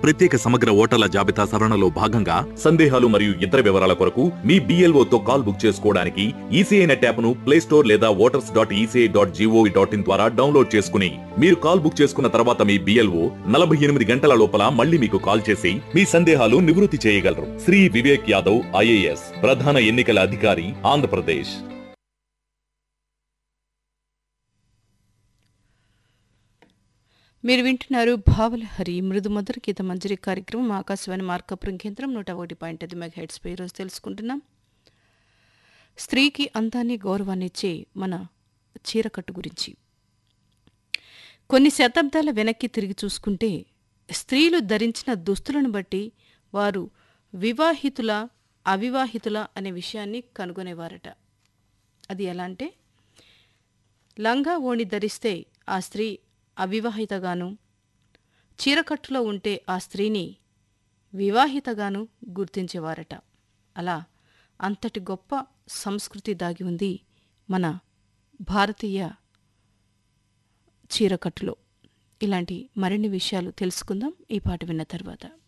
ప్రత్యేక సమగ్ర ఓటర్ల జాబితా సవరణలో భాగంగా సందేహాలు మరియు ఇతర వివరాల కొరకు మీ BLO తో కాల్ బుక్ చేసుకోవడానికి ఈసీఐ నెట్ యాప్ ను ప్లే స్టోర్ లేదా voters dot ECI dot GOV dot in ద్వారా డౌన్లోడ్ చేసుకుని మీరు కాల్ బుక్ చేసుకున్న తర్వాత మీ బిఎల్ఓ నలభై ఎనిమిది గంటల లోపల మళ్ళీ మీకు కాల్ చేసి మీ సందేహాలు నివృత్తి చేయగలరు శ్రీ వివేక్ యాదవ్ ఐఏఎస్ ప్రధాన ఎన్నికల అధికారి ఆంధ్రప్రదేశ్ మీరు వింటున్నారు భావలహరి మృదు మధుర గీత మంజరి కార్యక్రమం ఆకాశవాణి మార్కపురం కేంద్రం నూట ఒకటి పాయింట్ ఐదు మెగా హెడ్స్పై ఈరోజు తెలుసుకుంటున్నాం స్త్రీకి అందాన్ని గౌరవాన్ని ఇచ్చే మన చీరకట్టు గురించి కొన్ని శతాబ్దాల వెనక్కి తిరిగి చూసుకుంటే స్త్రీలు ధరించిన దుస్తులను బట్టి వారు వివాహితుల అవివాహితుల అనే విషయాన్ని కనుగొనేవారట అది ఎలా అంటే లంగా ఓణి ధరిస్తే ఆ స్త్రీ అవివాహితగాను చీరకట్టులో ఉంటే ఆ స్త్రీని వివాహితగాను గుర్తించేవారట అలా అంతటి గొప్ప సంస్కృతి దాగి ఉంది మన భారతీయ చీరకట్టులో ఇలాంటి మరిన్ని విషయాలు తెలుసుకుందాం ఈ పాట విన్న తర్వాత